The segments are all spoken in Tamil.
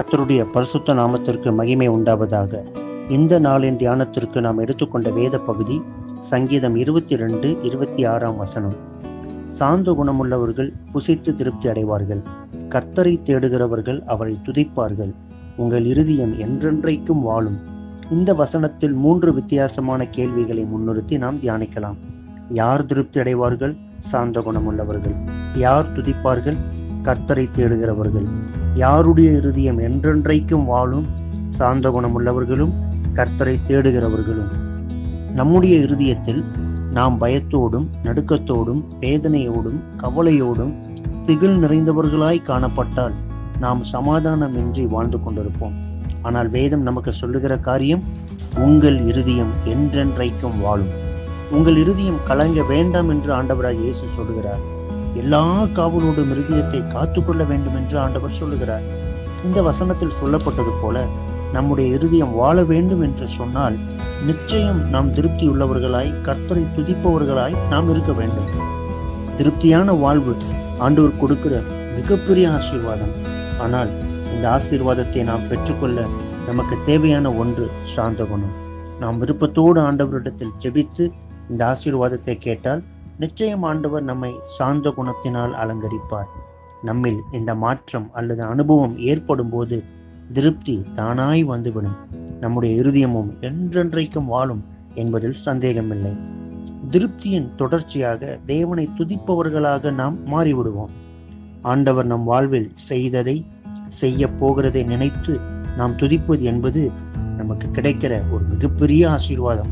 கர்த்தருடைய பரிசுத்த நாமத்திற்கு மகிமை உண்டாவதாக இந்த நாளின் தியானத்திற்கு நாம் எடுத்துக்கொண்ட வேத பகுதி சங்கீதம் இருபத்தி ரெண்டு இருபத்தி ஆறாம் வசனம் சாந்த குணமுள்ளவர்கள் புசித்து திருப்தி அடைவார்கள் கர்த்தரை தேடுகிறவர்கள் அவரை துதிப்பார்கள் உங்கள் இருதயம் என்றென்றைக்கும் வாழும் இந்த வசனத்தில் மூன்று வித்தியாசமான கேள்விகளை முன்னிறுத்தி நாம் தியானிக்கலாம் யார் திருப்தி அடைவார்கள் சாந்த குணமுள்ளவர்கள் யார் துதிப்பார்கள் கர்த்தரை தேடுகிறவர்கள் யாருடைய இருதயம் என்றென்றைக்கும் வாழும் சாந்த குணமுள்ளவர்களும் கர்த்தரை தேடுகிறவர்களும் நம்முடைய இருதயத்தில் நாம் பயத்தோடும் நடுக்கத்தோடும் வேதனையோடும் கவலையோடும் திகில் நிறைந்தவர்களாய் காணப்பட்டால் நாம் சமாதானமின்றி வாழ்ந்து கொண்டிருப்போம் ஆனால் வேதம் நமக்கு சொல்லுகிற காரியம் உங்கள் இருதயம் என்றென்றைக்கும் வாழும் உங்கள் இருதயம் கலங்க வேண்டாம் என்று ஆண்டவராய் இயேசு சொல்லுகிறார் எல்லா காவலோடும் இருதயத்தை காத்துக்கொள்ள வேண்டும் என்று ஆண்டவர் சொல்லுகிறார் இந்த வசனத்தில் சொல்லப்பட்டது போல நம்முடைய இருதயம் வாழ வேண்டும் என்று சொன்னால் நிச்சயம் நாம் திருப்தி உள்ளவர்களாய் கர்த்தரை துதிப்பவர்களாய் நாம் இருக்க வேண்டும் திருப்தியான வாழ்வு ஆண்டவர் கொடுக்கிற மிகப்பெரிய ஆசீர்வாதம் ஆனால் இந்த ஆசீர்வாதத்தை நாம் பெற்றுக்கொள்ள நமக்கு தேவையான ஒன்று சாந்த குணம் நாம் விருப்பத்தோடு ஆண்டவரிடத்தில் ஜெபித்து இந்த ஆசீர்வாதத்தை கேட்டால் நிச்சயம் ஆண்டவர் நம்மை சாந்த குணத்தினால் அலங்கரிப்பார் நம்மில் இந்த மாற்றம் அல்லது அனுபவம் ஏற்படும் போது திருப்தி தானாய் வந்துவிடும் நம்முடைய இருதயமும் என்றென்றைக்கும் வாழும் என்பதில் சந்தேகமில்லை திருப்தியின் தொடர்ச்சியாக தேவனை துதிப்பவர்களாக நாம் மாறிவிடுவோம் ஆண்டவர் நம் வாழ்வில் செய்ததை செய்ய போகிறதை நினைத்து நாம் துதிப்பது என்பது நமக்கு கிடைக்கிற ஒரு மிகப்பெரிய ஆசீர்வாதம்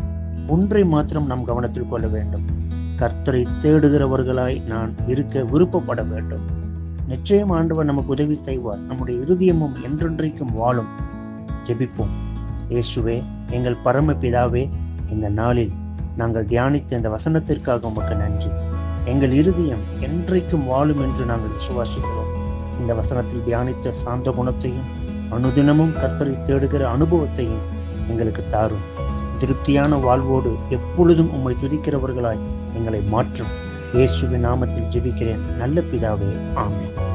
ஒன்றை மாத்திரம் நாம் கவனத்தில் கொள்ள வேண்டும் கர்த்தரை தேடுகிறவர்களாய் நான் இருக்க விருப்பப்பட வேண்டும் நிச்சயம் ஆண்டவர் நமக்கு உதவி செய்வார் நம்முடைய இருதயமும் என்றென்றைக்கும் வாழும் ஜெபிப்போம் இயேசுவே எங்கள் பரம பிதாவே இந்த நாளில் நாங்கள் தியானித்த இந்த வசனத்திற்காக உமக்கு நன்றி எங்கள் இருதயம் என்றைக்கும் வாழும் என்று நாங்கள் விசுவாசிக்கிறோம் இந்த வசனத்தில் தியானித்த சாந்த குணத்தையும் அனுதினமும் கர்த்தரை தேடுகிற அனுபவத்தையும் எங்களுக்கு தாரும் திருப்தியான வாழ்வோடு எப்பொழுதும் உம்மை துதிக்கிறவர்களாய் எங்களை மாற்றும் இயேசுவின் நாமத்தில் ஜெபிக்கிறேன் நல்ல பிதாவே ஆமென்